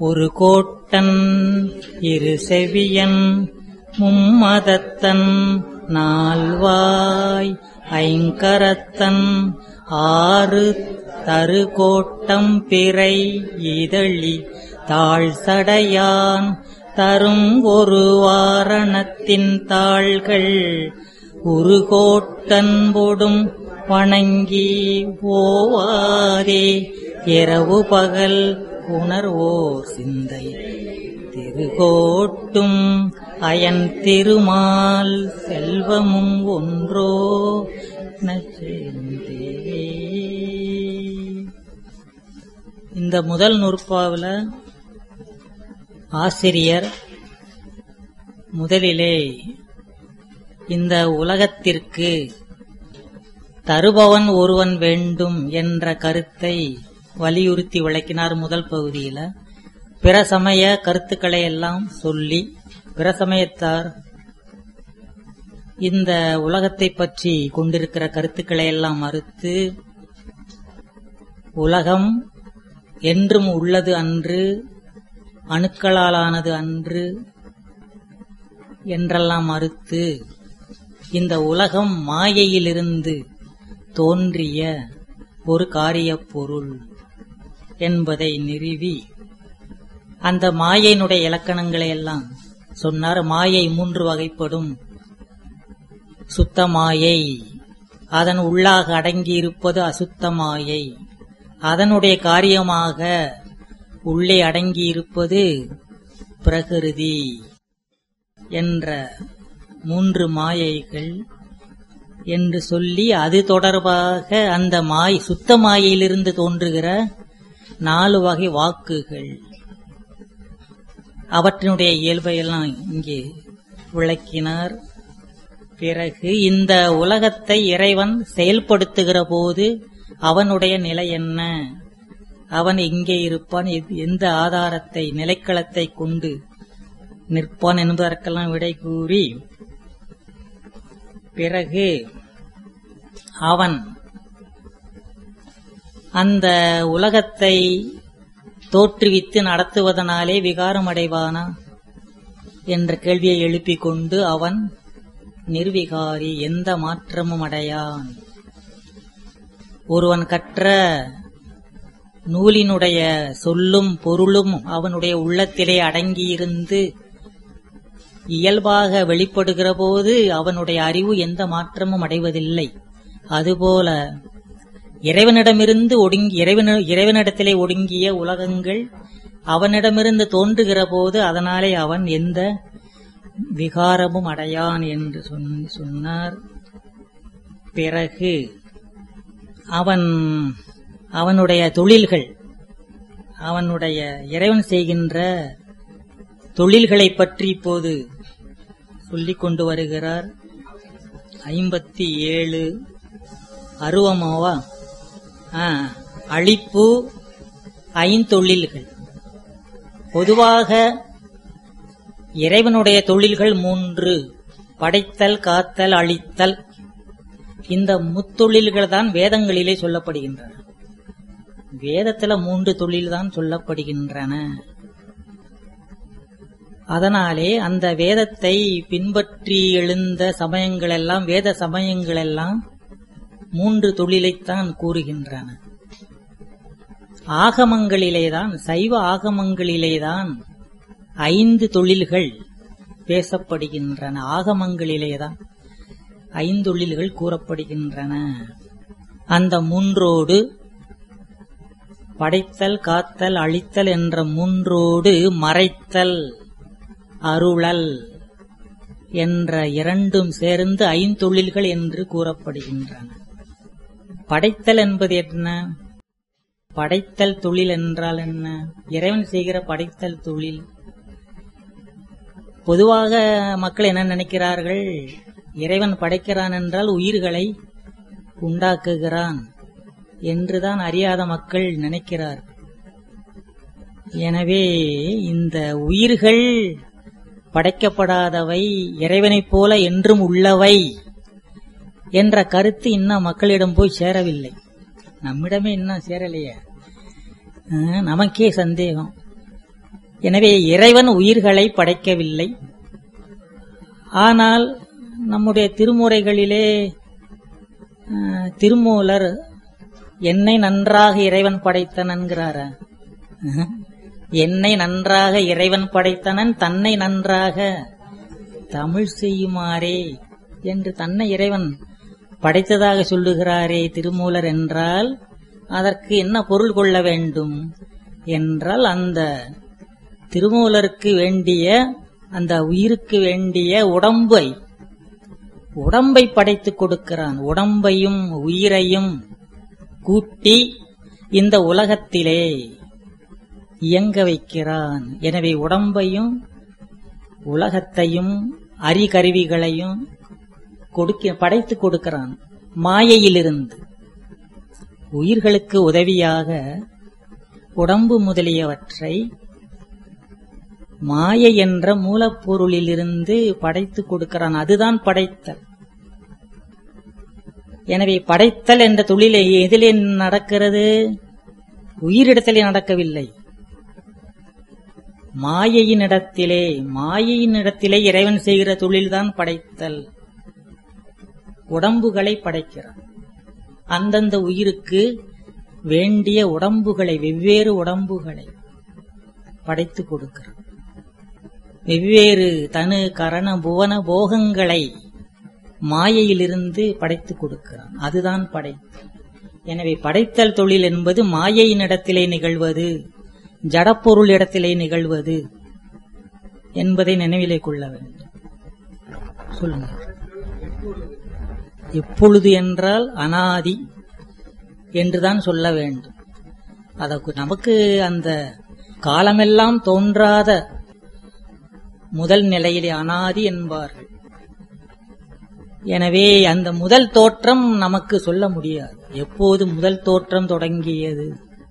ஒரு கோட்டன் இரு செவியன் மும்மதத்தன் நால்வாய் ஐங்கரத்தன் ஆறு தரு கோட்டம் பிறை இதழி தாழ் சடையான் தரும் ஒரு வாரணத்தின் தாள்கள் உருகோட்டன்பொடும் வணங்கி ஓவாதே இரவு பகல் உணர்வோர் சிந்தை திருகோட்டும் அயன் திருமால் செல்வமும் ஒன்றோ நச்சேந்தே. இந்த முதல் நூற்பாவில் ஆசிரியர் முதலிலே இந்த உலகத்திற்கு தருபவன் ஒருவன் வேண்டும் என்ற கருத்தை வலியுறுத்தி விளக்கினார் முதல் பகுதியில பிற சமய கருத்துக்களை எல்லாம் சொல்லி பிற சமயத்தார் இந்த உலகத்தை பற்றி கொண்டிருக்கிற கருத்துக்களை எல்லாம் மறுத்து உலகம் என்றும் உள்ளது அன்று அணுக்களாலானது அன்று என்றெல்லாம் மறுத்து இந்த உலகம் மாயையிலிருந்து தோன்றிய ஒரு காரியப் பொருள் என்பதை நிறுவி அந்த மாயையினுடைய இலக்கணங்களை எல்லாம் சொன்னார் மாயை மூன்று வகைப்படும் சுத்த மாயை அதன் உள்ளாக அடங்கியிருப்பது அசுத்த மாயை அதனுடைய காரியமாக உள்ளே அடங்கியிருப்பது பிரகிருதி என்ற மூன்று மாயைகள் என்று சொல்லி அது தொடர்பாக அந்த மாய் சுத்த மாயையிலிருந்து தோன்றுகிற நாலு வகை வாக்குகள் அவற்றினுடைய இயல்பையெல்லாம் இங்கே விளக்கினார் பிறகு இந்த உலகத்தை இறைவன் செயல்படுத்துகிற போது அவனுடைய நிலை என்ன அவன் எங்கே இருப்பான் எது- எந்த ஆதாரத்தை நிலைக்களத்தை கொண்டு நிற்பான் என்பதற்கெல்லாம் விடை கூறி பிறகு அவன் அந்த உலகத்தை தோற்றுவித்து நடத்துவதனாலே விகாரம் அடைவானா என்ற கேள்வியை எழுப்பிக் கொண்டு அவன் நிர்விகாரி எந்த மாற்றமும் அடையான் ஒருவன் கற்ற நூலினுடைய சொல்லும் பொருளும் அவனுடைய உள்ளத்திலே அடங்கியிருந்து இயல்பாக வெளிப்படுகிற போது அவனுடைய அறிவு எந்த மாற்றமும் அடைவதில்லை அதுபோல இறைவனிடமிருந்து ஒடுங்கி இறைவன இறைவனிடத்திலே ஒடுங்கிய உலகங்கள் அவனிடமிருந்து தோன்றுகிற போது அதனாலே அவன் எந்த விகாரமும் அடையான் என்று சொன்ன- சொன்னார் பிறகு அவன் அவனுடைய தொழில்கள் அவனுடைய இறைவன் செய்கின்ற தொழில்களை பற்றி இப்போது சொல்லிக் கொண்டு வருகிறார் ஐம்பத்தி ஏழு அருவமாவா ஆ, அழிப்பு ஐந்தொழில்கள் பொதுவாக இறைவனுடைய தொழில்கள் மூன்று படைத்தல் காத்தல் அழித்தல் இந்த முத்தொழில்கள் தான் வேதங்களிலே சொல்லப்படுகின்றன வேதத்துல மூன்று தொழில் தான் சொல்லப்படுகின்றன அதனாலே அந்த வேதத்தை பின்பற்றி எழுந்த சமயங்கள் எல்லாம் வேத சமயங்கள் எல்லாம் மூன்று தொழிலைத்தான் கூறுகின்றன ஆகமங்களிலேதான் சைவ ஆகமங்களிலேதான் ஐந்து தொழில்கள் பேசப்படுகின்றன ஆகமங்களிலேதான் ஐந்தொழில்கள் கூறப்படுகின்றன அந்த மூன்றோடு படைத்தல் காத்தல் அழித்தல் என்ற மூன்றோடு மறைத்தல் அருளல் என்ற இரண்டும் சேர்ந்து ஐந்தொழில்கள் என்று கூறப்படுகின்றன படைத்தல் என்பது என்ன படைத்தல் தொழில் என்றால் என்ன இறைவன் செய்கிற படைத்தல் தொழில் பொதுவாக மக்கள் என்ன நினைக்கிறார்கள் இறைவன் படைக்கிறான் என்றால் உயிர்களை உண்டாக்குகிறான் என்றுதான் அறியாத மக்கள் நினைக்கிறார்கள் எனவே இந்த உயிர்கள் படைக்கப்படாதவை இறைவனைப் போல என்றும் உள்ளவை என்ற கருத்து இன்னும் மக்களிடம் போய் சேரவில்லை நம்மிடமே இன்னும் சேரலையே ஆ, நமக்கே சந்தேகம் எனவே இறைவன் உயிர்களை படைக்கவில்லை ஆனால் நம்முடைய திருமுறைகளிலே அஹ், திருமூலர் என்னை நன்றாக இறைவன் படைத்தனன்கிறார என்னை நன்றாக இறைவன் படைத்தனன் தன்னை நன்றாக தமிழ் செய்யுமாறே என்று தன்னை இறைவன் படைத்ததாக சொல்லுகிறாரே திருமூலர் என்றால் அதற்கு என்ன பொருள் கொள்ள வேண்டும் என்றால் அந்த திருமூலருக்கு வேண்டிய அந்த உயிருக்கு வேண்டிய உடம்பை உடம்பை படைத்துக் கொடுக்கிறான் உடம்பையும் உயிரையும் கூட்டி இந்த உலகத்திலே இயங்க வைக்கிறான் எனவே உடம்பையும் உலகத்தையும் அறிகருவிகளையும் கொடுக்க படைத்துக் கொடுக்கிறான் மாயையிலிருந்து உயிர்களுக்கு உதவியாக உடம்பு முதலியவற்றை மாயை என்ற மூலப்பொருளிலிருந்து படைத்துக் கொடுக்கிறான் அதுதான் படைத்தல் எனவே படைத்தல் என்ற தொழிலை எதிலே நடக்கிறது உயிரிடத்திலே நடக்கவில்லை மாயையின் இடத்திலே மாயையின் இடத்திலே இறைவன் செய்கிற தொழில்தான் படைத்தல் உடம்புகளை படைக்கிறான் அந்தந்த உயிருக்கு வேண்டிய உடம்புகளை வெவ்வேறு உடம்புகளை படைத்துக் கொடுக்கிறான் வெவ்வேறு தனு கரண புவன போகங்களை மாயையிலிருந்து படைத்துக் கொடுக்கிறான் அதுதான் படைத்தல் எனவே படைத்தல் தொழில் என்பது மாயையினிடத்திலே நிகழ்வது ஜடப்பொருள் இடத்திலே நிகழ்வது என்பதை நினைவிலே கொள்ள வேண்டும் சொல்லுங்க எப்பொழுது என்றால் அனாதி என்றுதான் சொல்ல வேண்டும் அதற்கு நமக்கு அந்த காலமெல்லாம் தோன்றாத முதல் நிலையிலே அனாதி என்பார்கள் எனவே அந்த முதல் தோற்றம் நமக்கு சொல்ல முடியாது எப்போது முதல் தோற்றம் தொடங்கியது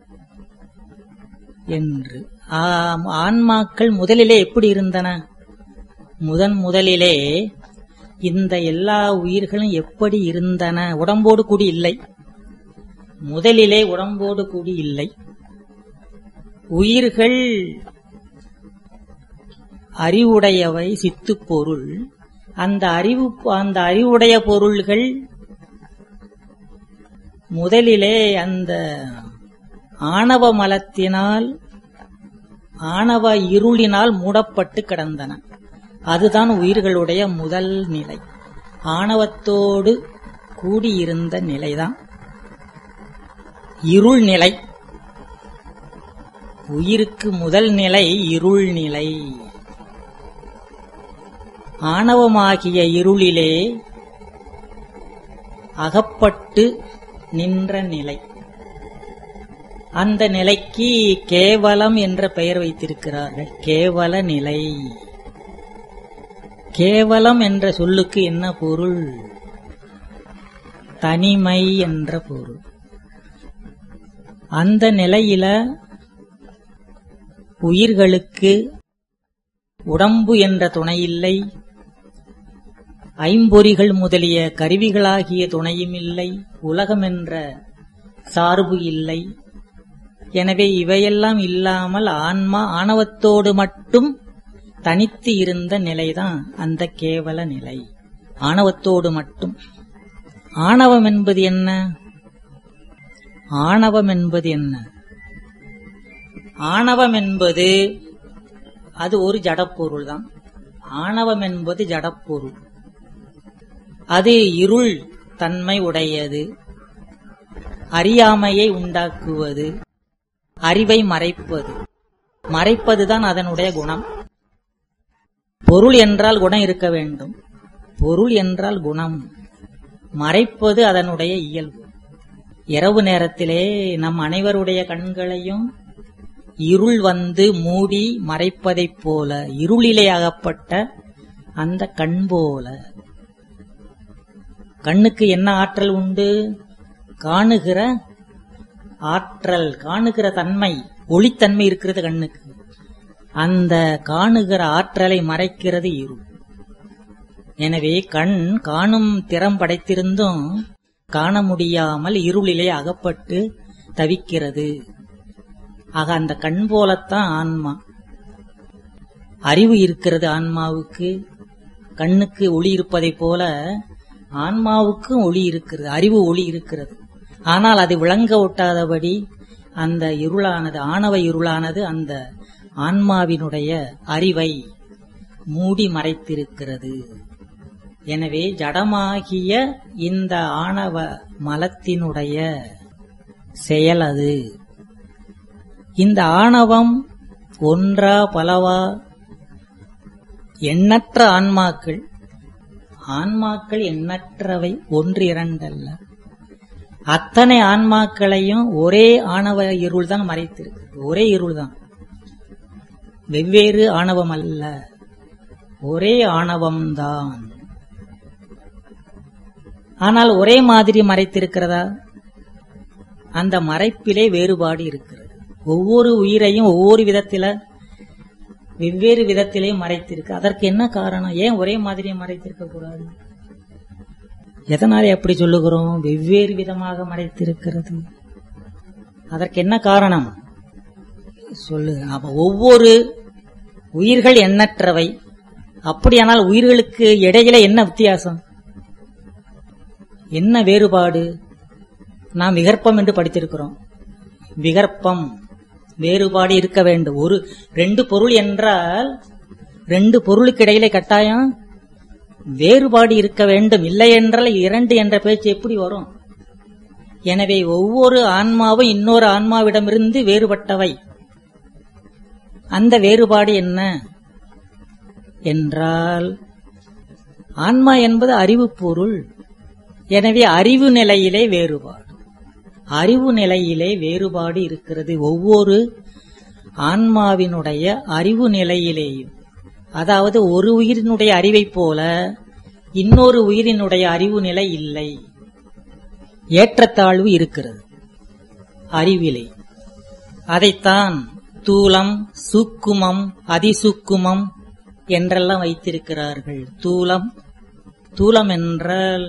என்று ஆம், ஆன்மாக்கள் முதலிலே எப்படி இருந்தன முதன் முதலிலே இந்த எல்லா உயிர்களும் எப்படி இருந்தன உடம்போடு கூடி இல்லை முதலிலே உடம்போடு கூடி இல்லை உயிர்கள் அறிவுடையவை சித்து பொருள் அந்த அறிவு அந்த அறிவுடைய பொருள்கள் முதலிலே அந்த ஆணவ மலத்தினால் ஆணவ இருளினால் மூடப்பட்டு கிடந்தன அதுதான் உயிர்களுடைய முதல் நிலை ஆணவத்தோடு கூடியிருந்த நிலைதான் இருள் நிலை உயிருக்கு முதல் நிலை இருள் நிலை ஆணவமாகிய இருளிலே அகப்பட்டு நின்ற நிலை அந்த நிலைக்கு கேவலம் என்ற பெயர் வைத்திருக்கிறார்கள் கேவல நிலை கேவலம் என்ற சொல்லுக்கு என்ன பொருள் தனிமை என்ற பொருள் அந்த நிலையில உயிர்களுக்கு உடம்பு என்ற துணையில்லை ஐம்பொறிகள் முதலிய கருவிகளாகிய துணையும் இல்லை உலகம் என்ற சார்பு இல்லை எனவே இவையெல்லாம் இல்லாமல் ஆன்மா ஆணவத்தோடு மட்டும் தனித்து இருந்த நிலைதான் அந்த கேவல நிலை ஆணவத்தோடு மட்டும் ஆணவம் என்பது என்ன ஆணவம் என்பது என்ன ஆணவம் என்பது அது ஒரு ஜடப்பொருள் தான் ஆணவம் என்பது ஜடப்பொருள் அது இருள் தன்மை உடையது அறியாமையை உண்டாக்குவது அறிவை மறைப்பது மறைப்பதுதான் அதனுடைய குணம் பொருள் என்றால் குணம் இருக்க வேண்டும் பொருள் என்றால் குணம் மறைப்பது அதனுடைய இயல்பு இரவு நேரத்திலே நம் அனைவருடைய கண்களையும் இருள் வந்து மூடி மறைப்பதைப் போல இருளிலே அகப்பட்ட அந்த கண் போல கண்ணுக்கு என்ன ஆற்றல் உண்டு காணுகிற ஆற்றல் காணுகிற தன்மை ஒளித்தன்மை இருக்கிறது கண்ணுக்கு அந்த காணுகிற ஆற்றலை மறைக்கிறது இருள் எனவே கண் காணும் திறம் படைத்திருந்தும் காண முடியாமல் இருளிலே அகப்பட்டு தவிக்கிறது ஆக அந்த கண் போலத்தான் ஆன்மா அறிவு இருக்கிறது ஆன்மாவுக்கு கண்ணுக்கு ஒளி இருப்பதைப் போல ஆன்மாவுக்கும் ஒளி இருக்கிறது அறிவு ஒளி இருக்கிறது ஆனால் அது விளங்க ஒட்டாதபடி அந்த இருளானது ஆணவ இருளானது அந்த ஆன்மாவினுடைய அறிவை மூடி மறைத்திருக்கிறது எனவே ஜடமாகிய இந்த ஆணவ மலத்தினுடைய செயல் அது இந்த ஆணவம் ஒன்றா பலவா எண்ணற்ற ஆன்மாக்கள் ஆன்மாக்கள் எண்ணற்றவை ஒன்று இரண்டல்ல அத்தனை ஆன்மாக்களையும் ஒரே ஆணவ இருள் தான் மறைத்திருக்கு ஒரே இருள் தான் வெவ்வேறு ஆணவம் அல்ல ஒரே ஆணவம்தான் ஆனால் ஒரே மாதிரி மறைத்திருக்கிறதா அந்த மறைப்பிலே வேறுபாடு இருக்கிறது ஒவ்வொரு உயிரையும் ஒவ்வொரு விதத்தில வெவ்வேறு விதத்திலே மறைத்திருக்கு அதற்கு என்ன காரணம் ஏன் ஒரே மாதிரியே மறைத்திருக்க கூடாது எதனால எப்படி சொல்லுகிறோம் வெவ்வேறு விதமாக மறைத்திருக்கிறது அதற்கு என்ன காரணம் சொல்லு அப்ப ஒவ்வொரு உயிர்கள் எண்ணற்றவை அப்படியானால் உயிர்களுக்கு இடையில என்ன வித்தியாசம் என்ன வேறுபாடு நாம் விகற்பம் என்று படித்திருக்கிறோம் விகற்பம் வேறுபாடு இருக்க வேண்டும் ஒரு ரெண்டு பொருள் என்றால் ரெண்டு பொருளுக்கு இடையிலே கட்டாயம் வேறுபாடு இருக்க வேண்டும் இல்லை என்றால் இரண்டு என்ற பேச்சு எப்படி வரும் எனவே ஒவ்வொரு ஆன்மாவும் இன்னொரு ஆன்மாவிடமிருந்து வேறுபட்டவை அந்த வேறுபாடு என்ன என்றால் ஆன்மா என்பது அறிவு பொருள் எனவே அறிவு நிலையிலே வேறுபாடு அறிவு நிலையிலே வேறுபாடு இருக்கிறது ஒவ்வொரு ஆன்மாவினுடைய அறிவு நிலையிலேயும் அதாவது ஒரு உயிரினுடைய அறிவைப் போல இன்னொரு உயிரினுடைய அறிவு நிலை இல்லை ஏற்றத்தாழ்வு இருக்கிறது அறிவிலே அதைத்தான் தூலம் சூக்குமம் அதிசூக்குமம் என்றெல்லாம் வைத்திருக்கிறார்கள் தூலம் தூலம் என்றால்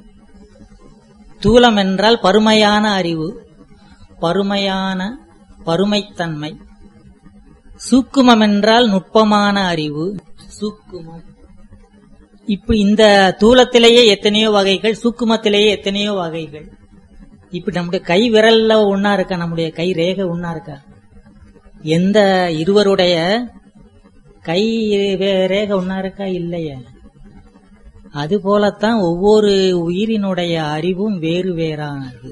தூலம் என்றால் பருமையான அறிவு பருமையான பருமைத்தன்மை சூக்குமம் என்றால் நுட்பமான அறிவு சூக்குமம் இப்ப இந்த தூலத்திலேயே எத்தனையோ வகைகள் சூக்குமத்திலேயே எத்தனையோ வகைகள் இப்ப நம்முடைய கை விரல்ல ஒன்னா இருக்கா நம்முடைய கை ரேகை ஒன்னா இருக்கா எந்த இருவருடைய கை வே- ரேகை ஒன்னா இருக்கா இல்லையே அதுபோலத்தான் ஒவ்வொரு உயிரினுடைய அறிவும் வேறு வேறானது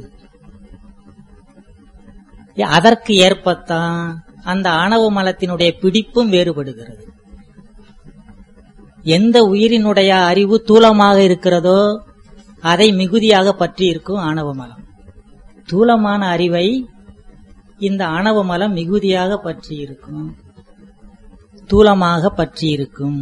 அதற்கு ஏற்பத்தான் அந்த ஆணவ மலத்தினுடைய பிடிப்பும் வேறுபடுகிறது எந்த உயிரினுடைய அறிவு தூலமாக இருக்கிறதோ அதை மிகுதியாக பற்றி இருக்கும் ஆணவ மலம் தூலமான அறிவை இந்த ஆணவ மலம் மிகுதியாக பற்றி இருக்கும் தூலமாக பற்றி இருக்கும்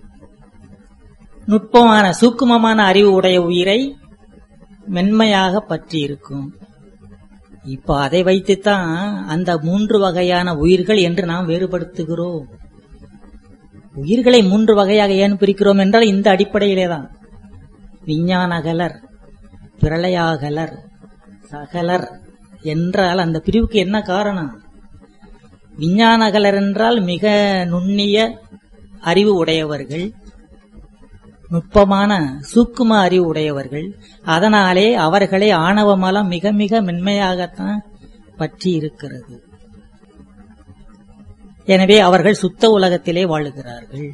நுட்பமான சூக்குமமான அறிவு உடைய உயிரை மென்மையாக பற்றி இருக்கும் இப்போ அதை வைத்துத்தான் அந்த மூன்று வகையான உயிர்கள் என்று நாம் வேறுபடுத்துகிறோம் உயிர்களை மூன்று வகையாக ஏன் பிரிக்கிறோம் என்றால் இந்த அடிப்படையிலே தான் விஞ்ஞானகலர் பிரளயாகலர் சகலர் என்றால் அந்த பிரிவுக்கு என்ன காரணம் விஞ்ஞானகலர் என்றால் மிக நுண்ணிய அறிவு உடையவர்கள் நுட்பமான சூக்கும அறிவு உடையவர்கள் அதனாலே அவர்களை ஆணவ மலம் மிக மிக மென்மையாகத்தான் பற்றி இருக்கிறது எனவே அவர்கள் சுத்த உலகத்திலே வாழுகிறார்கள்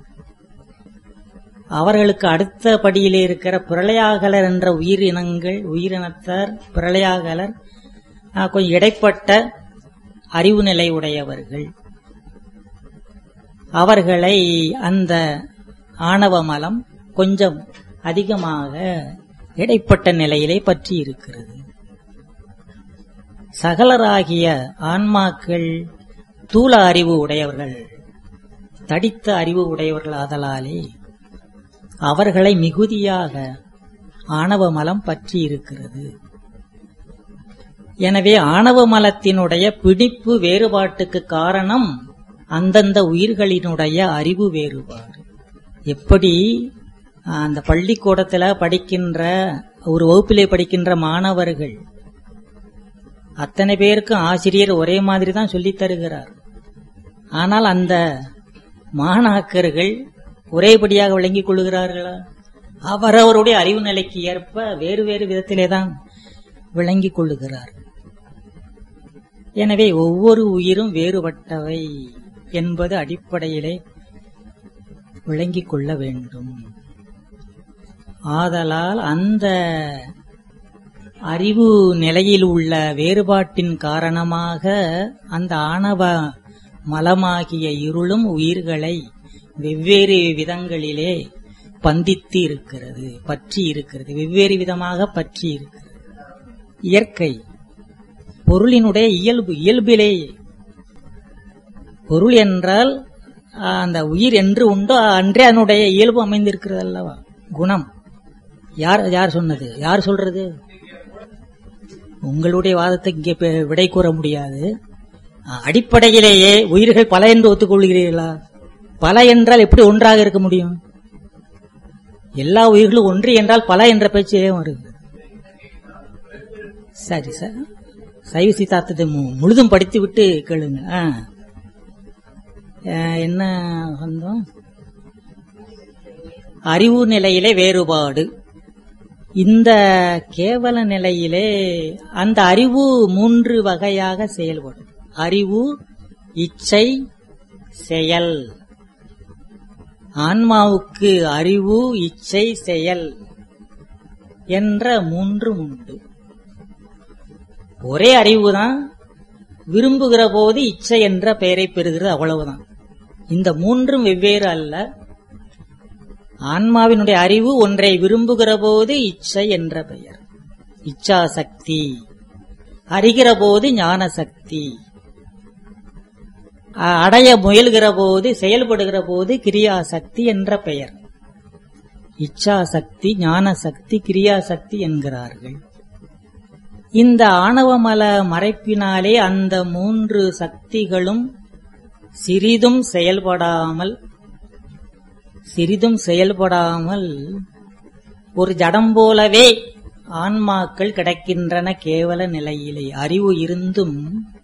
அவர்களுக்கு அடுத்த படியிலே இருக்கிற பிரளயாகலர் என்ற உயிரினங்கள் உயிரினத்தார் பிரளயாகலர் ஆஹ், கொஞ்சம் இடைப்பட்ட அறிவு நிலை உடையவர்கள் அவர்களை அந்த ஆணவ மலம் கொஞ்சம் அதிகமாக இடைப்பட்ட நிலையிலே பற்றி இருக்கிறது சகலராகிய ஆன்மாக்கள் தூல அறிவு உடையவர்கள் தடித்த அறிவு உடையவர்கள் ஆதலாலே அவர்களை மிகுதியாக ஆணவ மலம் பற்றி இருக்கிறது எனவே ஆணவ மலத்தினுடைய பிடிப்பு வேறுபாட்டுக்கு காரணம் அந்தந்த உயிர்களினுடைய அறிவு வேறுபாடு எப்படி அந்த பள்ளிக்கூடத்துல படிக்கின்ற ஒரு வகுப்பிலே படிக்கின்ற மாணவர்கள் அத்தனை பேருக்கும் ஆசிரியர் ஒரே மாதிரி தான் சொல்லித் தருகிறார் ஆனால் அந்த மாணாக்கர்கள் ஒரேபடியாக விளங்கிக் கொள்கிறார்களா அவரவருடைய அறிவு நிலைக்கு ஏற்ப வேறு வேறு விதத்திலே தான் விளங்கிக் கொள்ளுகிறார் எனவே ஒவ்வொரு உயிரும் வேறுபட்டவை என்பது அடிப்படையிலே விளங்கிக் கொள்ள வேண்டும் ஆதலால் அந்த அறிவு நிலையில் உள்ள வேறுபாட்டின் காரணமாக அந்த ஆணவ மலமாகிய இருளும் உயிர்களை வெவ்வேறு விதங்களிலே பந்தித்து இருக்கிறது பற்றி இருக்கிறது வெவ்வேறு விதமாக பற்றி இருக்கிறது இயற்கை பொருளினுடைய இயல்பு இயல்பிலேயே பொருள் என்றால் அந்த உயிர் என்று உண்டோ அன்றே அதனுடைய இயல்பு அமைந்திருக்கிறது அல்லவா குணம் யார் யார் சொன்னது யார் சொல்றது உங்களுடைய வாதத்தை இங்கே பெ- விடை கூற முடியாது அடிப்படையிலேயே உயிர்கள் பல என்று ஒத்துக்கொள்கிறீர்களா பல என்றால் எப்படி ஒன்றாக இருக்க முடியும் எல்லா உயிர்களும் ஒன்று என்றால் பல என்ற பேச்சு ஏன் வருகிறது சரி சார் சைவ சித்தாந்தத்தை மு- முழுதும் படித்து விட்டு கேளுங்க ஆ. ஆ, என்ன வந்தோம் அறிவு நிலையிலே வேறுபாடு இந்த கேவல நிலையிலே அந்த அறிவு மூன்று வகையாக செயல்படும் அறிவு இச்சை செயல் ஆன்மாவுக்கு அறிவு இச்சை செயல் என்ற மூன்றும் உண்டு ஒரே அறிவுதான் விரும்புகிற போது இச்சை என்ற பெயரை பெறுகிறது அவ்வளவுதான் இந்த மூன்றும் வெவ்வேறு அல்ல ஆன்மாவினுடைய அறிவு ஒன்றை விரும்புகிற போது இச்சை என்ற பெயர் இச்சா சக்தி அறிகிற போது ஞான சக்தி அ- அடைய முயல்கிற போது செயல்படுகிற போது கிரியா சக்தி என்ற பெயர் இச்சா சக்தி ஞான சக்தி கிரியா சக்தி என்கிறார்கள் இந்த ஆணவமல மறைப்பினாலே அந்த மூன்று சக்திகளும் சிறிதும் செயல்படாமல் சிறிதும் செயல்படாமல் ஒரு ஜடம் போலவே ஆன்மாக்கள் கிடக்கின்றன கேவல நிலையிலே அறிவு இருந்தும்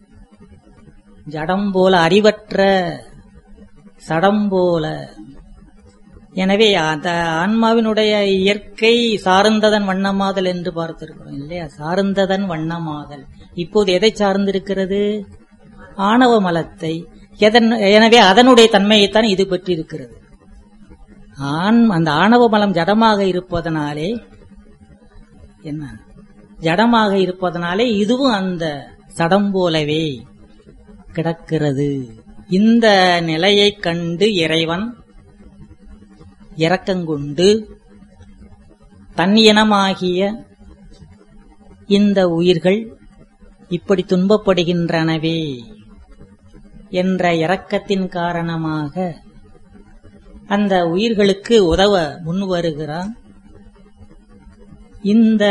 ஜடம் போல அறிவற்ற சடம் போல எனவே அந்த ஆன்மாவினுடைய இயற்கை சார்ந்ததன் வண்ணமாதல் என்று பார்த்திருக்கிறோம் இல்லையா சார்ந்ததன் வண்ணமாதல் இப்போது எதை சார்ந்திருக்கிறது ஆணவ மலத்தை எதன் எனவே அதனுடைய தன்மையைத்தான் இது பெற்றிருக்கிறது ஆண் அந்த ஆணவ மலம் ஜடமாக இருப்பதனாலே என்ன ஜடமாக இருப்பதனாலே இதுவும் அந்த சடம் போலவே கிடக்கிறது இந்த நிலையைக் கண்டு இறைவன் இரக்கங்கொண்டு தன்னினமாகிய இந்த உயிர்கள் இப்படி துன்பப்படுகின்றனவே என்ற இரக்கத்தின் காரணமாக அந்த உயிர்களுக்கு உதவ முன்வருகிறான் இந்த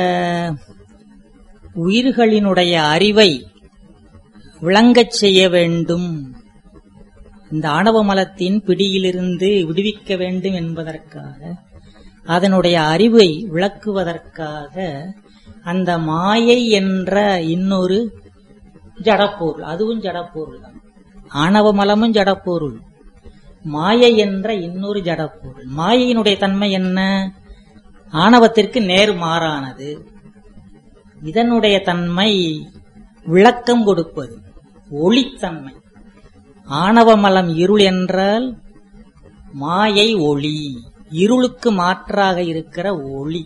உயிர்களினுடைய அறிவை விளங்கச் செய்ய வேண்டும் இந்த ஆணவ மலத்தின் பிடியிலிருந்து விடுவிக்க வேண்டும் என்பதற்காக அதனுடைய அறிவை விளக்குவதற்காக அந்த மாயை என்ற இன்னொரு ஜடப்பொருள் அதுவும் ஜடப்பொருள் தான் ஆணவ மலமும் ஜடப்பொருள் மாயை என்ற இன்னொரு ஜடப்பொருள் மாயையினுடைய தன்மை என்ன ஆணவத்திற்கு நேர் மாறானது இதனுடைய தன்மை விளக்கம் கொடுப்பது ஒளித்தன்மை ஆணவமலம் இருள் என்றால் மாயை ஒளி இருளுக்கு மாற்றாக இருக்கிற ஒளி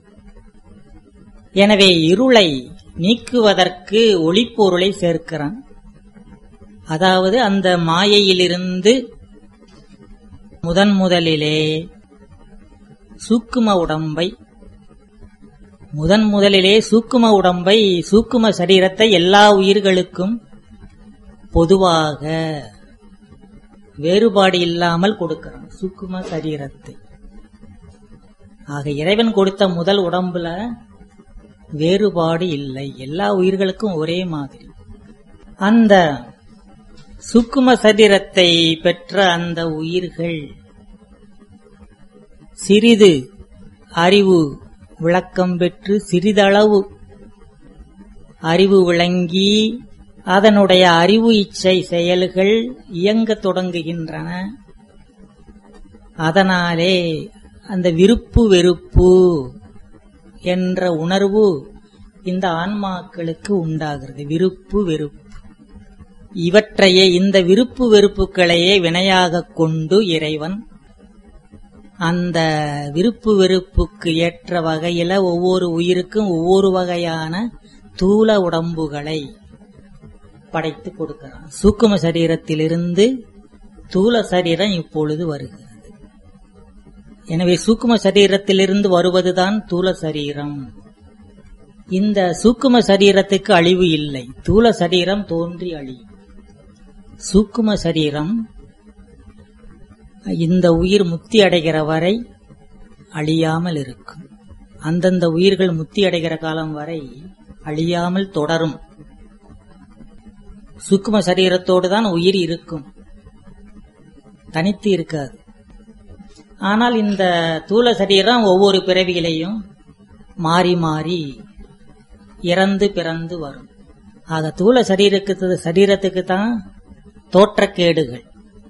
எனவே இருளை நீக்குவதற்கு ஒளிப்பொருளை சேர்க்கிறான் அதாவது அந்த மாயையிலிருந்து முதன் முதலிலே சூக்கும உடம்பை முதன் முதலிலே சூக்கும உடம்பை சூக்கும சரீரத்தை எல்லா உயிர்களுக்கும் பொதுவாக வேறுபாடு இல்லாமல் கொடுக்கிறான் சூக்கும சரீரத்தை ஆக இறைவன் கொடுத்த முதல் உடம்புல வேறுபாடு இல்லை எல்லா உயிர்களுக்கும் ஒரே மாதிரி அந்த சுக்கும சரீரத்தை பெற்ற அந்த உயிர்கள் சிறிது அறிவு விளக்கம் பெற்று சிறிதளவு அறிவு விளங்கி அதனுடைய அறிவு இச்சை செயல்கள் இயங்கத் தொடங்குகின்றன அதனாலே அந்த விருப்பு வெறுப்பு என்ற உணர்வு இந்த ஆன்மாக்களுக்கு உண்டாகிறது விருப்பு வெறுப்பு இவற்றையே இந்த விருப்பு வெறுப்புகளையே வினையாகக் கொண்டு இறைவன் அந்த விருப்பு வெறுப்புக்கு ஏற்ற வகையில ஒவ்வொரு உயிருக்கும் ஒவ்வொரு வகையான தூல உடம்புகளை படைத்து கொடுக்கிறான் சூக்கும சரீரத்திலிருந்து தூல சரீரம் இப்பொழுது வருகிறது எனவே சூக்கும சரீரத்திலிருந்து வருவதுதான் தூல சரீரம் இந்த சூக்கும சரீரத்துக்கு அழிவு இல்லை தூல சரீரம் தோன்றி அழியும் சூக்கும சரீரம் இந்த உயிர் முக்தி அடைகிற வரை அழியாமல் இருக்கும் அந்தந்த உயிர்கள் முக்தி அடைகிற காலம் வரை அழியாமல் தொடரும் சூக்கும சரீரத்தோடு தான் உயிர் இருக்கும் தனித்து இருக்காது ஆனால் இந்த தூல சரீரம் ஒவ்வொரு பிறவியிலையும் மாறி மாறி இறந்து பிறந்து வரும் ஆக தூல சரீரத்துக்கு சரீரத்துக்கு தான் தோற்றக்கேடுகள்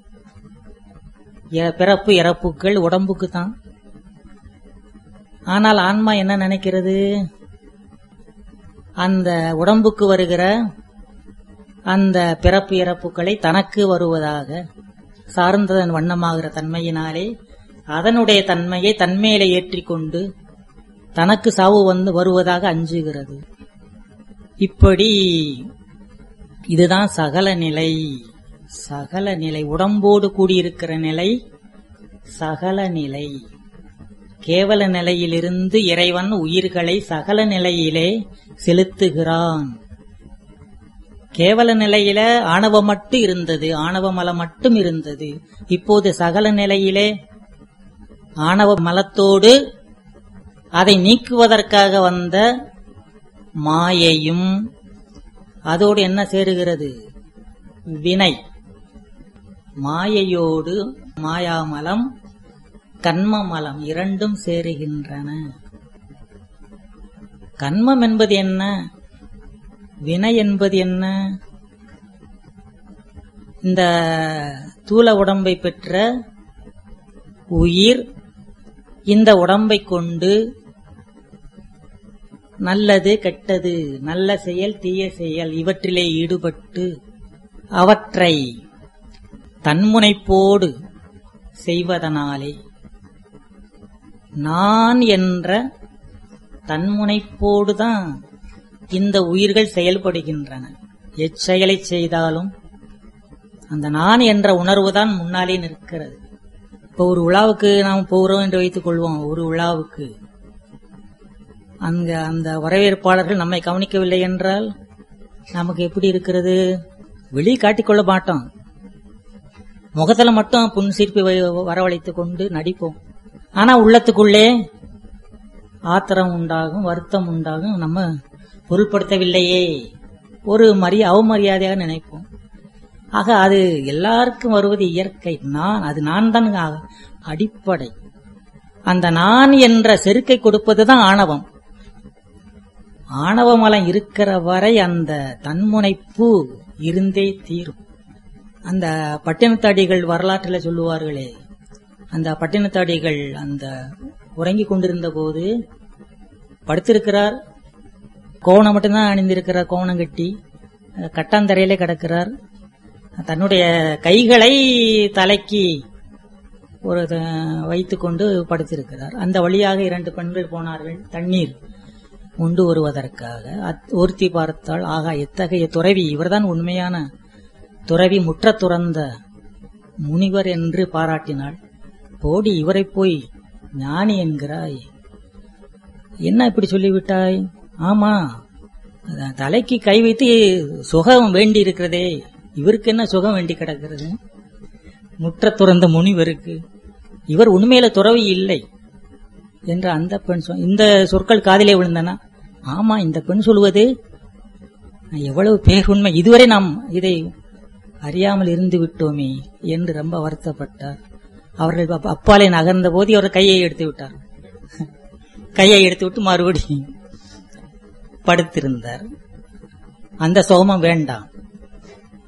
இற- பிறப்பு இறப்புகள் உடம்புக்கு தான் ஆனால் ஆன்மா என்ன நினைக்கிறது அந்த உடம்புக்கு வருகிற அந்த பிறப்பு இறப்புகளை தனக்கு வருவதாக சார்ந்ததன் வண்ணமாகிற தன்மையினாலே அதனுடைய தன்மையை தன்மையில ஏற்றிக்கொண்டு தனக்கு சாவு வந்து வருவதாக அஞ்சுகிறது இப்படி இதுதான் சகல நிலை சகல நிலை உடம்போடு கூடியிருக்கிற நிலை சகல நிலை கேவல நிலையிலிருந்து இறைவன் உயிர்களை சகல நிலையிலே செலுத்துகிறான் கேவல நிலையில ஆணவம் மட்டும் இருந்தது ஆணவ மலம் மட்டும் இருந்தது இப்போது சகல நிலையிலே ஆணவ மலத்தோடு அதை நீக்குவதற்காக வந்த மாயையும் அதோடு என்ன சேருகிறது வினை மாயையோடு மாயாமலம் கண்மமலம் இரண்டும் சேருகின்றன கண்மம் என்பது என்ன வினை என்பது என்ன இந்த தூல உடம்பை பெற்ற உயிர் இந்த உடம்பை கொண்டு நல்லது கெட்டது நல்ல செயல் தீய செயல் இவற்றிலே ஈடுபட்டு அவற்றை தன்முனைப்போடு செய்வதனாலே நான் என்ற தன்முனைப்போடுதான் இந்த உயிர்கள் செயல்படுகின்றன எச்செயலை செய்தாலும் அந்த நான் என்ற உணர்வு தான் முன்னாலே நிற்கிறது இப்போ ஒரு விழாவுக்கு நாம் போகிறோம் என்று வைத்துக் கொள்வோம் ஒரு விழாவுக்கு அங்க அந்த வரவேற்பாளர்கள் நம்மை கவனிக்கவில்லை என்றால் நமக்கு எப்படி இருக்கிறது வெளியே காட்டிக்கொள்ள மாட்டோம் முகத்துல மட்டும் புன்சிரிப்பை வ- வரவழைத்துக் கொண்டு நடிப்போம் ஆனா உள்ளத்துக்குள்ளே ஆத்திரம் உண்டாகும் வருத்தம் உண்டாகும் நம்ம பொருள்படுத்தவில்லையே ஒரு மரியா அவமரியாதையாக நினைப்போம் ஆக அது எல்லாருக்கும் வருவது இயற்கை நான் அது நான் தான் ஆ- அடிப்படை அந்த நான் என்ற செருக்கை கொடுப்பதுதான் ஆணவம் ஆணவ மலம் இருக்கிற வரை அந்த தன்முனைப்பு இருந்தே தீரும் அந்த பட்டினத்தாடிகள் வரலாற்றில் சொல்லுவார்களே அந்த பட்டினத்தாடிகள் அந்த உறங்கிக் கொண்டிருந்த போது படுத்திருக்கிறார் கோவணம் மட்டும்தான் அணிந்திருக்கிறார் கோவணம் கட்டி அஹ் கட்டாந்தரையிலே கிடக்கிறார் தன்னுடைய கைகளை தலைக்கு ஒரு த- வைத்துக்கொண்டு படுத்திருக்கிறார் அந்த வழியாக இரண்டு பெண்கள் போனார்கள் தண்ணீர் உண்டு வருவதற்காக அத்- ஒருத்தி பார்த்தால் ஆகா எத்தகைய துறவி இவர்தான் உண்மையான துறவி முற்ற துறந்த முனிவர் என்று பாராட்டினாள் போடி இவரை போய் ஞானி என்கிறாய் என்ன இப்படி சொல்லிவிட்டாய் ஆமா அதான் தலைக்கு கை வைத்து சுகம் வேண்டி இருக்கிறதே இவருக்கு என்ன சுகம் வேண்டி கிடக்கிறது முற்ற துறந்த முனிவருக்கு இவர் உண்மையில துறவி இல்லை என்று அந்த பெண் சொ- இந்த சொற்கள் காதிலே விழுந்தன ஆமா இந்த பெண் சொல்வது எவ்வளவு பேர் உண்மை இதுவரை நாம் இதை அறியாமல் இருந்து விட்டோமே என்று ரொம்ப வருத்தப்பட்டார் அவர்கள் அப்ப- அப்பாலே நகர்ந்த போது அவர் கையை எடுத்து விட்டார் கையை எடுத்து விட்டு மறுபடியும் படுத்திருந்தார் அந்த சோமம் வேண்டாம்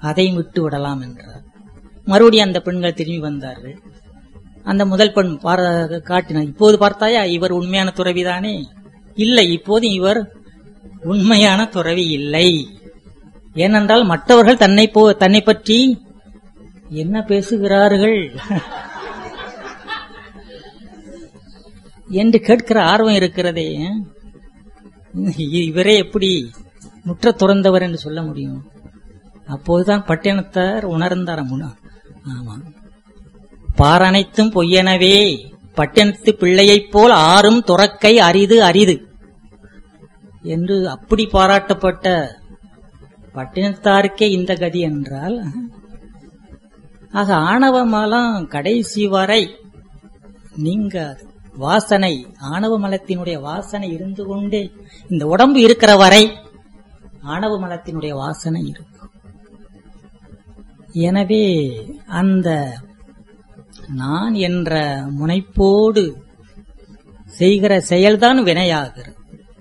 அதையும் விட்டு விடலாம் என்றார் மறுபடியும் அந்த பெண்கள் திரும்பி வந்தார்கள் அந்த முதல் பெண் பார- காட்டினார் இப்போது பார்த்தாயா இவர் உண்மையான துறவிதானே இல்லை இப்போது இவர் உண்மையான துறவி இல்லை ஏனென்றால் மற்றவர்கள் தன்னை போ தன்னை பற்றி என்ன பேசுகிறார்கள் என்று கேட்கிற ஆர்வம் இருக்கிறதே இ- இவரே எப்படி முற்ற துறந்தவர் என்று சொல்ல முடியும் அப்போதுதான் பட்டினத்தார் உணர்ந்தார் முன ஆமா பாரனைத்தும் பொய்யனவே பட்டினத்து பிள்ளையைப் போல் ஆறும் துறக்கை அரிது அரிது என்று அப்படி பாராட்டப்பட்ட பட்டினத்தாருக்கே இந்த கதி என்றால் ஆக ஆணவமலம் கடைசி வரை நீங்காது வாசனை ஆணவ மலத்தினுடைய வாசனை இருந்து கொண்டே இந்த உடம்பு இருக்கிற வரை ஆணவ மலத்தினுடைய வாசனை இருக்கும் எனவே அந்த நான் என்ற முனைப்போடு செய்கிற செயல்தான் வினையாகிறது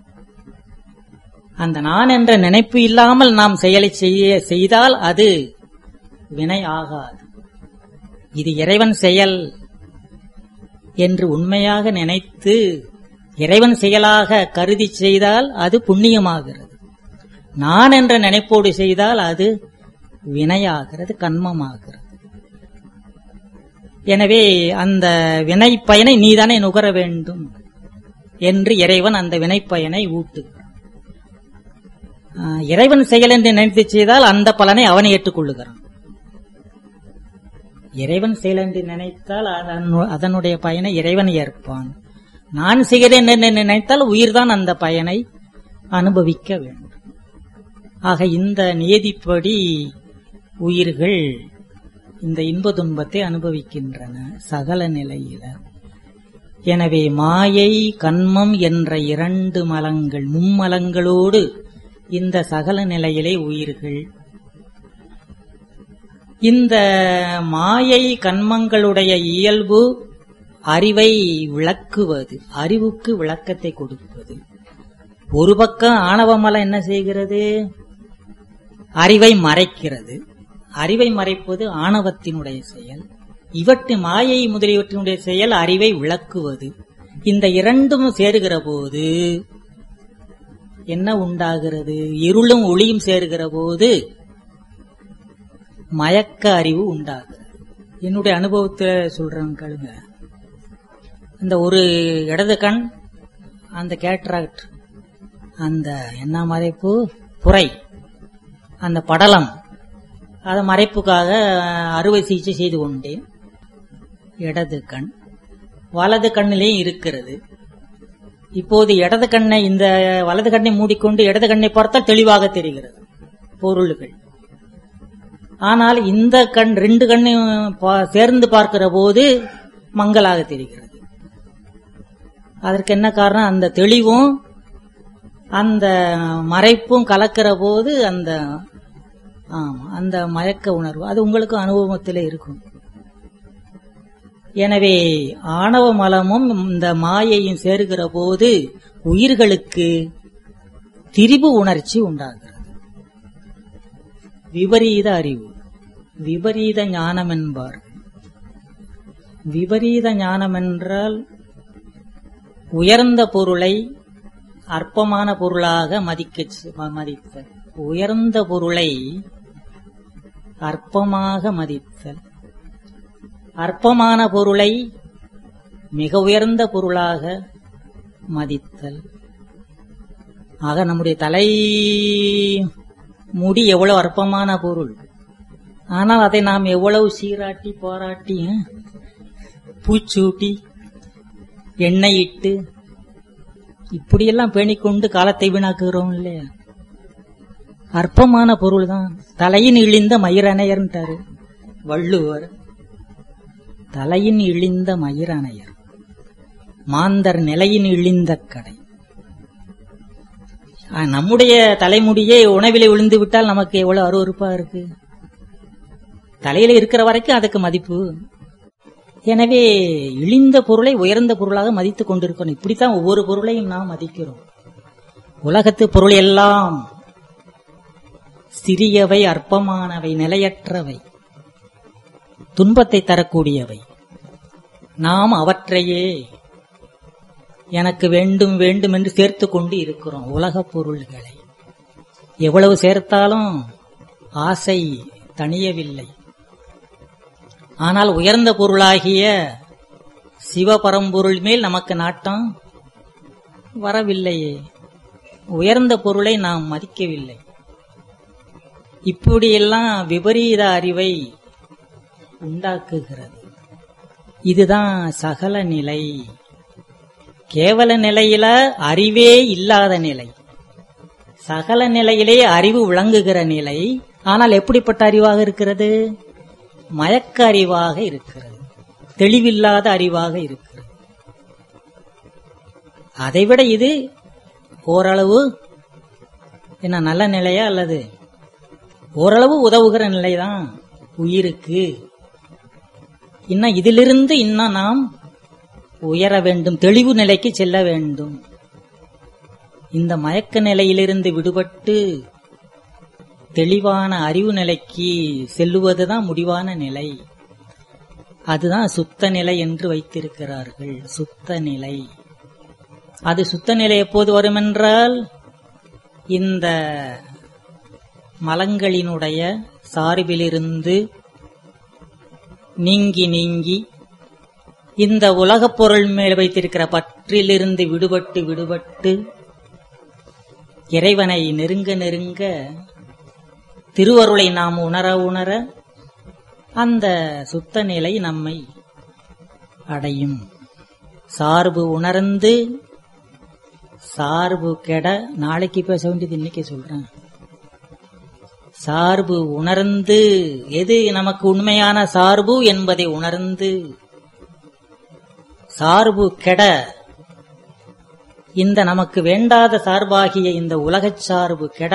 அந்த நான் என்ற நினைப்பு இல்லாமல் நாம் செயலை செய்ய செய்தால் அது வினை ஆகாது இது இறைவன் செயல் என்று உண்மையாக நினைத்து இறைவன் செயலாக கருதி செய்தால் அது புண்ணியமாகிறது நான் என்ற நினைப்போடு செய்தால் அது வினையாகிறது கண்மமாகிறது எனவே அந்த வினை பயனை நீதானே நுகர வேண்டும் என்று இறைவன் அந்த வினை பயனை ஊட்டுகிறான் ஆஹ், இறைவன் செயல் என்று நினைத்து செய்தால் அந்த பலனை அவனை ஏற்றுக்கொள்ளுகிறான் இறைவன் செயல் என்று நினைத்தால் அதனு- அதனுடைய பயனை இறைவன் ஏற்பான் நான் செய்கிறேன் என்று நினைத்தால் உயிர்தான் அந்த பயனை அனுபவிக்க வேண்டும் ஆக இந்த நியதிப்படி உயிர்கள் இந்த இன்ப துன்பத்தை அனுபவிக்கின்றன சகல நிலையில எனவே மாயை கண்மம் என்ற இரண்டு மலங்கள் மும்மலங்களோடு இந்த சகல நிலையிலே உயிர்கள் இந்த மாயை கண்மங்களுடைய இயல்பு அறிவை விளக்குவது அறிவுக்கு விளக்கத்தை கொடுப்பது ஒரு பக்கம் ஆணவமலம் என்ன செய்கிறது அறிவை மறைக்கிறது அறிவை மறைப்பது ஆணவத்தினுடைய செயல் இவற்று மாயை முதலியவற்றினுடைய செயல் அறிவை விளக்குவது இந்த இரண்டும் சேருகிற போது என்ன உண்டாகிறது இருளும் ஒளியும் சேருகிற போது மயக்க அறிவு உண்டாகிறது என்னுடைய அனுபவத்தை சொல்றேன் கேளுங்க இந்த ஒரு இடது கண் அந்த கேட்ராக்ட் அந்த என்ன மறைப்பு புரை அந்த படலம் அதை மறைப்புக்காக அறுவை சிகிச்சை செய்து கொண்டேன் இடது கண் வலது கண்ணிலேயும் இருக்கிறது இப்போது இடது கண்ணை இந்த வலது கண்ணை மூடிக்கொண்டு இடது கண்ணை பார்த்தால் தெளிவாக தெரிகிறது பொருள்கள் ஆனால் இந்த கண் ரெண்டு கண்ணையும் பா- சேர்ந்து பார்க்கிற போது மங்கலாக தெரிகிறது அதற்கு என்ன காரணம் அந்த தெளிவும் அந்த மறைப்பும் கலக்கிற போது அந்த ஆமா அந்த மயக்க உணர்வு அது உங்களுக்கு அனுபவத்தில் இருக்கும் எனவே ஆணவ மலமும் இந்த மாயையும் சேருகிற போது உயிர்களுக்கு திரிபு உணர்ச்சி உண்டாகிறது விபரீத அறிவு விபரீத ஞானம் என்பார் விபரீத ஞானம் என்றால் உயர்ந்த பொருளை அற்பமான பொருளாக மதிக்க மதித்தல் உயர்ந்த பொருளை அற்பமாக மதித்தல் அற்பமான பொருளை மிக உயர்ந்த பொருளாக மதித்தல் ஆக நம்முடைய தலை முடி எவ்வளவு அற்பமான பொருள் ஆனால் அதை நாம் எவ்வளவு சீராட்டி பாராட்டி அஹ், பூச்சூட்டி எண்ணெய் இட்டு இப்படியெல்லாம் பேணிக்கொண்டு காலத்தை வீணாக்குகிறோம் இல்லையா அற்பமான பொருள் தான் தலையின் இழிந்த மயிரணையர்ன்றாரு வள்ளுவர் தலையின் இழிந்த மயிரணையர் மாந்தர் நிலையின் இழிந்த கடை ஆ, நம்முடைய தலைமுடியே உணவிலே விழுந்து விட்டால் நமக்கு எவ்வளவு அருவருப்பா இருக்கு தலையில இருக்கிற வரைக்கும் அதுக்கு மதிப்பு எனவே இழிந்த பொருளை உயர்ந்த பொருளாக மதித்துக் கொண்டிருக்கணும் இப்படித்தான் ஒவ்வொரு பொருளையும் நாம் மதிக்கிறோம் உலகத்து பொருள் எல்லாம் சிறியவை அற்பமானவை நிலையற்றவை துன்பத்தை தரக்கூடியவை நாம் அவற்றையே எனக்கு வேண்டும் வேண்டும் என்று சேர்த்து கொண்டு இருக்கிறோம் உலகப் பொருள்களை எவ்வளவு சேர்த்தாலும் ஆசை தணியவில்லை ஆனால் உயர்ந்த பொருளாகிய சிவபரம்பொருள் மேல் நமக்கு நாட்டம் வரவில்லையே உயர்ந்த பொருளை நாம் மதிக்கவில்லை இப்படியெல்லாம் விபரீத அறிவை உண்டாக்குகிறது இதுதான் சகல நிலை கேவல நிலையில அறிவே இல்லாத நிலை சகல நிலையிலே அறிவு விளங்குகிற நிலை ஆனால் எப்படிப்பட்ட அறிவாக இருக்கிறது மயக்க அறிவாக இருக்கிறது தெளிவில்லாத அறிவாக இருக்கிறது அதைவிட இது ஓரளவு என்ன நல்ல நிலையா அல்லது ஓரளவு உதவுகிற நிலைதான் உயிருக்கு இன்னும் இதிலிருந்து இன்னும் நாம் உயர வேண்டும் தெளிவு நிலைக்கு செல்ல வேண்டும் இந்த மயக்க நிலையிலிருந்து விடுபட்டு தெளிவான அறிவு நிலைக்கு செல்லுவதுதான் முடிவான நிலை அதுதான் சுத்த நிலை என்று வைத்திருக்கிறார்கள் சுத்த நிலை அது சுத்த நிலை எப்போது வருமென்றால் இந்த மலங்களினுடைய சார்பிலிருந்து நீங்கி நீங்கி இந்த உலகப் பொருள் மேல் வைத்திருக்கிற பற்றிலிருந்து விடுபட்டு விடுபட்டு இறைவனை நெருங்க நெருங்க திருவருளை நாம் உணர உணர அந்த சுத்த நிலை நம்மை அடையும் சார்பு உணர்ந்து சார்பு கெட நாளைக்கு பேச வேண்டியது இன்னைக்கு சொல்றேன் சார்பு உணர்ந்து எது நமக்கு உண்மையான சார்பு என்பதை உணர்ந்து சார்பு கெட இந்த நமக்கு வேண்டாத சார்பாகிய இந்த உலகச் சார்பு கெட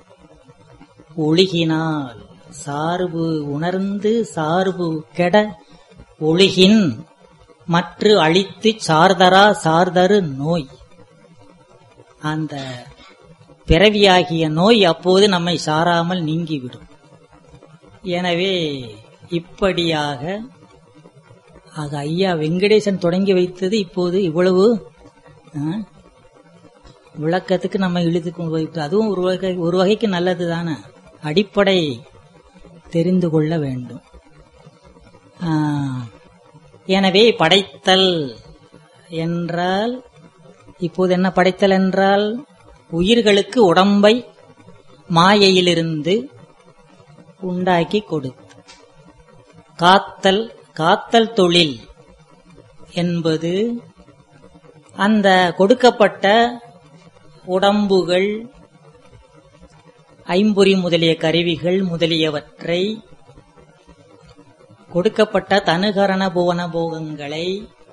ஒழுகினால் சார்பு உணர்ந்து சார்பு கெட ஒழுகின் மற்ற அழித்து சார்தரா சார்தரு நோய் அந்த பிறவியாகிய நோய் அப்போது நம்மை சாராமல் நீங்கிவிடும் எனவே இப்படியாக ஆக ஐயா வெங்கடேசன் தொடங்கி வைத்தது இப்போது இவ்வளவு ஆ, விளக்கத்துக்கு நம்ம இழுத்து கொண்டு போயிட்டு அதுவும் ஒரு வகை ஒரு வகைக்கு நல்லது தானே அடிப்படை தெரிந்து கொள்ள வேண்டும் ஆ, எனவே படைத்தல் என்றால் இப்போது என்ன படைத்தல் என்றால் உயிர்களுக்கு உடம்பை மாயையிலிருந்து உண்டாக்கி கொடுத்து காத்தல் காத்தல் தொழில் என்பது அந்த கொடுக்கப்பட்ட உடம்புகள் ஐம்பொறி முதலிய கருவிகள் முதலியவற்றை கொடுக்கப்பட்ட தனுகரண புவன போகங்களை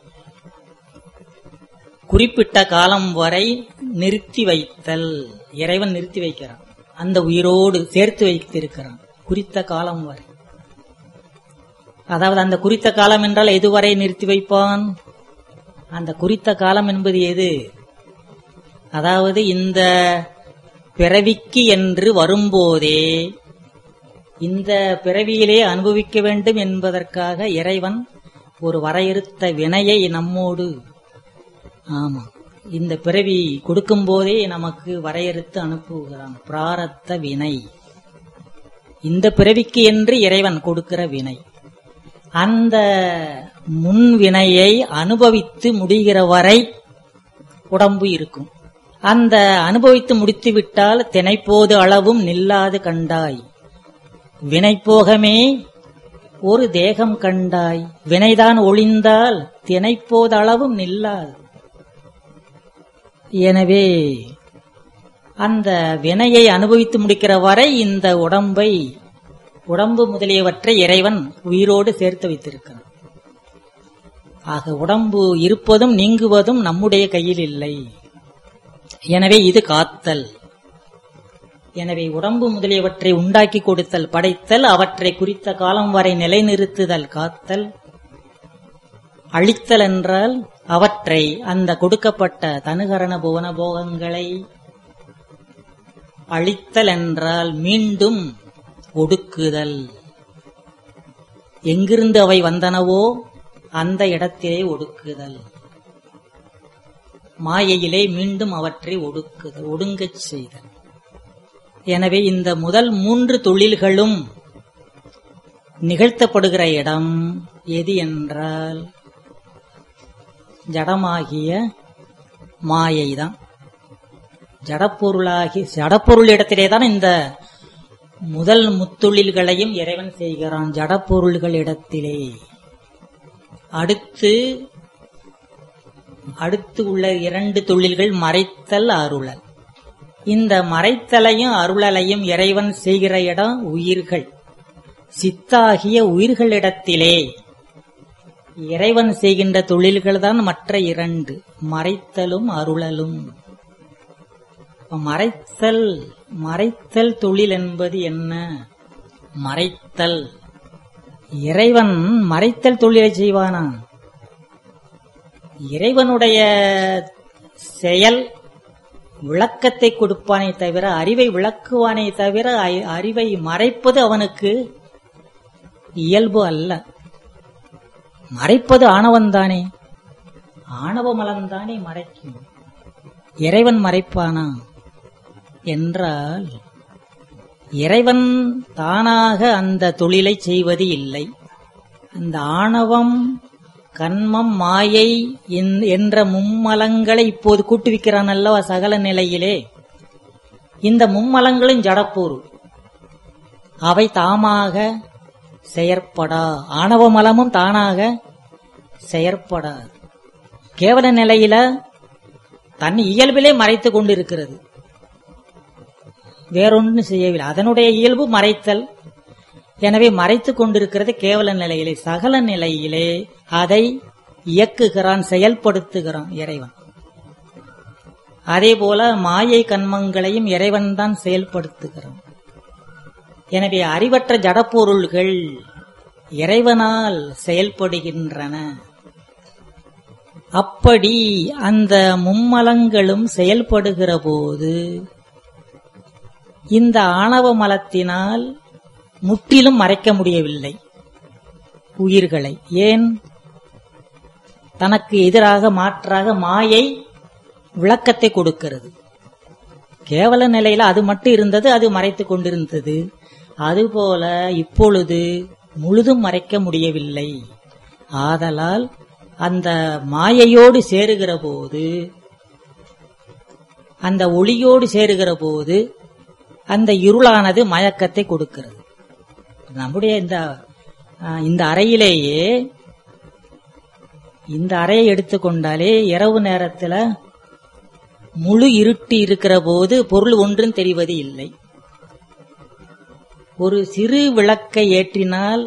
குறிப்பிட்ட காலம் வரை நிறுத்தி வைத்தல் இறைவன் நிறுத்தி வைக்கிறான் அந்த உயிரோடு சேர்த்து வைத்திருக்கிறான் குறித்த காலம் வரை அதாவது அந்த குறித்த காலம் என்றால் எதுவரை நிறுத்தி வைப்பான் அந்த குறித்த காலம் என்பது எது அதாவது இந்த பிறவிக்கு என்று வரும்போதே இந்த பிறவியிலே அனுபவிக்க வேண்டும் என்பதற்காக இறைவன் ஒரு வரையறுத்த வினையை நம்மோடு ஆமா இந்த பிறவி கொடுக்கும் போதே நமக்கு வரையறுத்து அனுப்புகிறான் பிராரத்த வினை இந்த பிறவிக்கு என்று இறைவன் கொடுக்கிற வினை அந்த முன் வினையை அனுபவித்து முடிகிற வரை உடம்பு இருக்கும் அந்த அனுபவித்து முடித்து விட்டால் தினைப்போது அளவும் நில்லாது கண்டாய் வினைப்போகமே ஒரு தேகம் கண்டாய் வினைதான் ஒளிந்தால் தினைப்போதளவும் நில்லாது எனவே அந்த வினையை அனுபவித்து முடிக்கிற வரை இந்த உடம்பை உடம்பு முதலியவற்றை இறைவன் உயிரோடு சேர்த்து வைத்திருக்கிறான் ஆக உடம்பு இருப்பதும் நீங்குவதும் நம்முடைய கையில் இல்லை எனவே இது காத்தல் எனவே உடம்பு முதலியவற்றை உண்டாக்கி கொடுத்தல் படைத்தல் அவற்றை குறித்த காலம் வரை நிலைநிறுத்துதல் காத்தல் அழித்தல் என்றால் அவற்றை அந்த கொடுக்கப்பட்ட தனுகரண புவன போகங்களை அழித்தல் என்றால் மீண்டும் ஒடுக்குதல் எங்கிருந்து அவை வந்தனவோ அந்த இடத்திலே ஒடுக்குதல் மாயையிலே மீண்டும் அவற்றை ஒடுக்குதல் ஒடுங்கச் செய்தல் எனவே இந்த முதல் மூன்று தொழில்களும் நிகழ்த்தப்படுகிற இடம் எது என்றால் ஜடமாகிய மாயைதான் ஜடப்பொருளாகி ஜடப்பொருள் இடத்திலே தான் இந்த முதல் முத்தொழில்களையும் இறைவன் செய்கிறான் ஜடப்பொருள்கள் இடத்திலே அடுத்து அடுத்து உள்ள இரண்டு தொழில்கள் மறைத்தல் அருளல் இந்த மறைத்தலையும் அருளலையும் இறைவன் செய்கிற இடம் உயிர்கள் சித்தாகிய உயிர்களிடத்திலே இறைவன் செய்கின்ற தொழில்கள் தான் மற்ற இரண்டு மறைத்தலும் அருளலும் மறைத்தல் மறைத்தல் தொழில் என்பது என்ன மறைத்தல் இறைவன் மறைத்தல் தொழிலை செய்வானா இறைவனுடைய செயல் விளக்கத்தை கொடுப்பானே தவிர அறிவை விளக்குவானே தவிர அ- அறிவை மறைப்பது அவனுக்கு இயல்பு அல்ல மறைப்பது ஆணவன்தானே ஆணவ மலம்தானே மறைக்கும் இறைவன் மறைப்பானா என்றால் இறைவன் தானாக அந்த தொழிலை செய்வது இல்லை அந்த ஆணவம் கண்மம் மாயை என்- என்ற மும்மலங்களை இப்போது கூட்டுவிக்கிறான் அல்லவா சகல நிலையிலே இந்த மும்மலங்களும் ஜடப்பொருள் அவை தாமாக செயற்படா ஆணவ மலமும் தானாக செயற்படாது கேவல நிலையில தன் இயல்பிலே மறைத்துக் கொண்டிருக்கிறது வேறொன்று செய்யவில்லை அதனுடைய இயல்பு மறைத்தல் எனவே மறைத்துக் கொண்டிருக்கிறது கேவல நிலையிலே சகல நிலையிலே அதை இயக்குகிறான் செயல்படுத்துகிறான் இறைவன் அதே போல மாயை கண்மங்களையும் இறைவன் தான் செயல்படுத்துகிறான் எனவே அறிவற்ற ஜடப்பொருள்கள் இறைவனால் செயல்படுகின்றன அப்படி அந்த மும்மலங்களும் செயல்படுகிற போது இந்த ஆணவ மலத்தினால் முற்றிலும் மறைக்க முடியவில்லை உயிர்களை ஏன் தனக்கு எதிராக மாற்றாக மாயை விளக்கத்தை கொடுக்கிறது கேவல நிலையில அது மட்டும் இருந்தது அது மறைத்துக் கொண்டிருந்தது அதுபோல இப்பொழுது முழுதும் மறைக்க முடியவில்லை ஆதலால் அந்த மாயையோடு சேருகிற போது அந்த ஒளியோடு சேருகிற போது அந்த இருளானது மயக்கத்தை கொடுக்கிறது நம்முடைய இந்த ஆஹ், இந்த அறையிலேயே இந்த அறையை எடுத்துக்கொண்டாலே இரவு நேரத்துல முழு இருட்டு இருக்கிற போது பொருள் ஒன்றும் தெரிவது இல்லை ஒரு சிறு விளக்கை ஏற்றினால்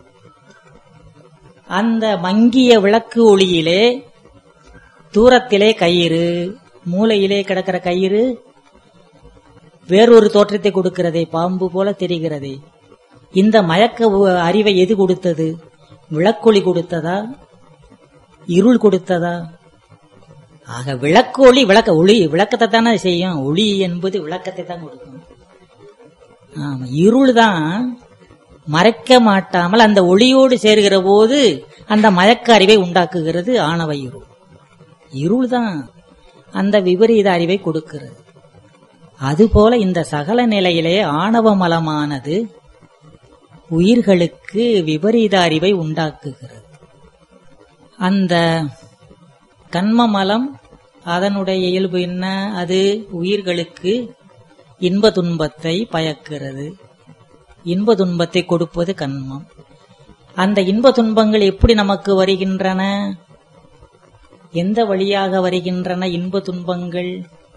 அந்த மங்கிய விளக்கு ஒளியிலே தூரத்திலே கயிறு மூலையிலே கிடக்கிற கயிறு வேறொரு தோற்றத்தை கொடுக்கிறதே பாம்பு போல தெரிகிறதே இந்த மயக்க உ- அறிவை எது கொடுத்தது விளக்கொளி கொடுத்ததா இருள் கொடுத்ததா ஆக விளக்கு ஒளி விளக்க ஒளி விளக்கத்தை தானே செய்யும் ஒளி என்பது விளக்கத்தை தான் கொடுக்கும் ஆமா இருள் தான் மறைக்க மாட்டாமல் அந்த ஒளியோடு சேர்கிற போது அந்த மயக்க அறிவை உண்டாக்குகிறது ஆணவ இருள் இருள் தான் அந்த விபரீத அறிவை கொடுக்கிறது அதுபோல இந்த சகல நிலையிலே ஆணவ மலமானது உயிர்களுக்கு விபரீத அறிவை உண்டாக்குகிறது அந்த கண்ம மலம் அதனுடைய இயல்பு என்ன அது உயிர்களுக்கு இன்ப துன்பத்தை பயக்கிறது இன்ப துன்பத்தை கொடுப்பது கண்மம் அந்த இன்ப துன்பங்கள் எப்படி நமக்கு வருகின்றன எந்த வழியாக வருகின்றன இன்ப துன்பங்கள்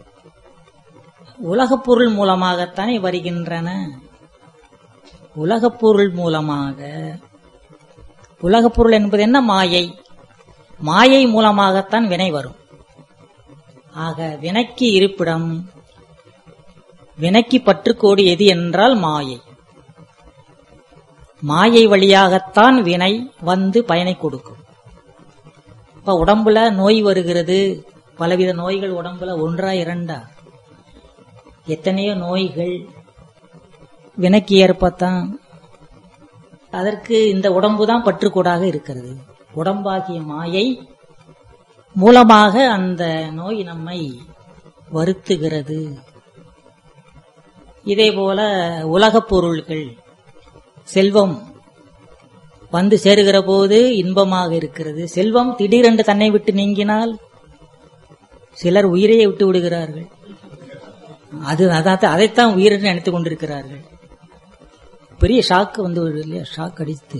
உலகப் பொருள் மூலமாகத்தானே வருகின்றன உலகப் பொருள் மூலமாக உலகப் பொருள் என்பது என்ன மாயை மாயை மூலமாகத்தான் வினை வரும் ஆக வினைக்கு இருப்பிடம் வினைக்கு பற்றுக்கோடு எது என்றால் மாயை மாயை வழியாகத்தான் வினை வந்து பயனை கொடுக்கும் இப்ப உடம்புல நோய் வருகிறது பலவித நோய்கள் உடம்புல ஒன்றா இரண்டா எத்தனையோ நோய்கள் வினைக்கு ஏற்பத்தான் அதற்கு இந்த உடம்பு தான் பற்றுக்கூடாக இருக்கிறது உடம்பாகிய மாயை மூலமாக அந்த நோய் நம்மை வருத்துகிறது இதே போல உலகப் பொருள்கள் செல்வம் வந்து சேருகிற போது இன்பமாக இருக்கிறது செல்வம் திடீரென்று தன்னை விட்டு நீங்கினால் சிலர் உயிரையே விட்டு விடுகிறார்கள் அது அதான் அதைத்தான் உயிரின்னு நினைத்துக் கொண்டிருக்கிறார்கள் பெரிய ஷாக்கு வந்து விடுது இல்லையா ஷாக் அடித்து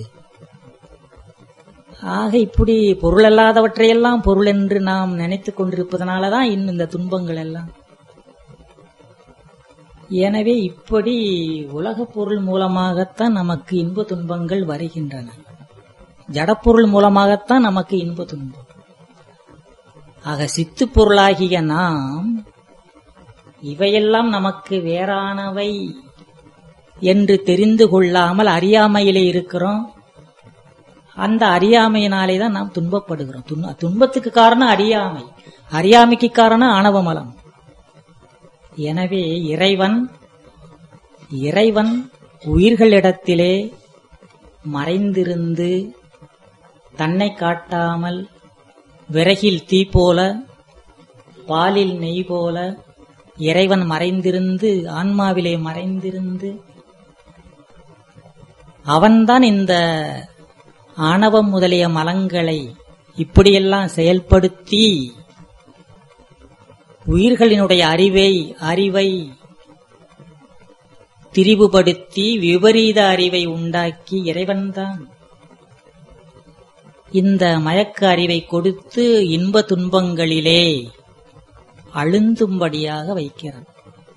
ஆக இப்படி பொருள் அல்லாதவற்றையெல்லாம் பொருள் என்று நாம் நினைத்துக் கொண்டிருப்பதனாலதான் இன்னும் இந்த துன்பங்கள் எல்லாம் எனவே இப்படி உலகப் பொருள் மூலமாகத்தான் நமக்கு இன்ப துன்பங்கள் வருகின்றன ஜடப்பொருள் மூலமாகத்தான் நமக்கு இன்ப துன்பம் ஆக சித்து பொருளாகிய நாம் இவையெல்லாம் நமக்கு வேறானவை என்று தெரிந்து கொள்ளாமல் அறியாமையிலே இருக்கிறோம் அந்த அறியாமையினாலே தான் நாம் துன்பப்படுகிறோம் துன்ப- துன்பத்துக்கு காரணம் அறியாமை அறியாமைக்கு காரணம் ஆணவமலம் எனவே இறைவன் இறைவன் உயிர்களிடத்திலே மறைந்திருந்து தன்னை காட்டாமல் விறகில் தீ போல பாலில் நெய் போல இறைவன் மறைந்திருந்து ஆன்மாவிலே மறைந்திருந்து அவன்தான் இந்த ஆணவம் முதலிய மலங்களை இப்படியெல்லாம் செயல்படுத்தி உயிர்களினுடைய அறிவை அறிவை திரிவுபடுத்தி விபரீத அறிவை உண்டாக்கி இறைவன்தான் இந்த மயக்க அறிவை கொடுத்து இன்ப துன்பங்களிலே அழுந்தும்படியாக வைக்கிறான்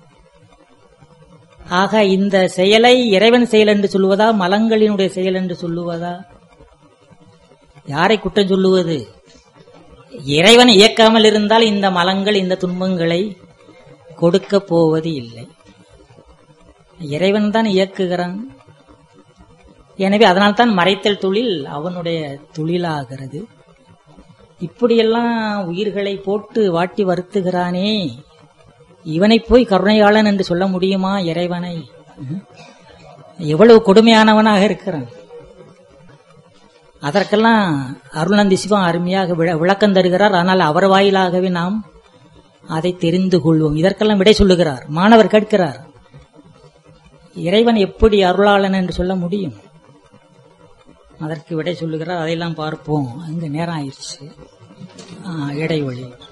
ஆக இந்த செயலை இறைவன் செயல் என்று சொல்லுவதா மலங்களினுடைய செயல் என்று சொல்லுவதா யாரை குற்றம் சொல்லுவது இறைவன் இயக்காமல் இருந்தால் இந்த மலங்கள் இந்த துன்பங்களை கொடுக்க போவது இல்லை இறைவன் தான் இயக்குகிறான் எனவே அதனால்தான் மறைத்தல் தொழில் அவனுடைய தொழிலாகிறது இப்படியெல்லாம் உயிர்களை போட்டு வாட்டி வருத்துகிறானே இவனை போய் கருணையாளன் என்று சொல்ல முடியுமா இறைவனை ம்? எவ்வளவு கொடுமையானவனாக இருக்கிறான் அதற்கெல்லாம் அருள்நந்தி சிவம் அருமையாக விள- விளக்கம் தருகிறார் ஆனால் அவர் வாயிலாகவே நாம் அதை தெரிந்து கொள்வோம் இதற்கெல்லாம் விடை சொல்லுகிறார் மாணவர் கேட்கிறார் இறைவன் எப்படி அருளாளன் என்று சொல்ல முடியும் அதற்கு விடை சொல்லுகிறார் அதையெல்லாம் பார்ப்போம் அங்க நேரம் ஆயிடுச்சு ஆ, இடைவெளி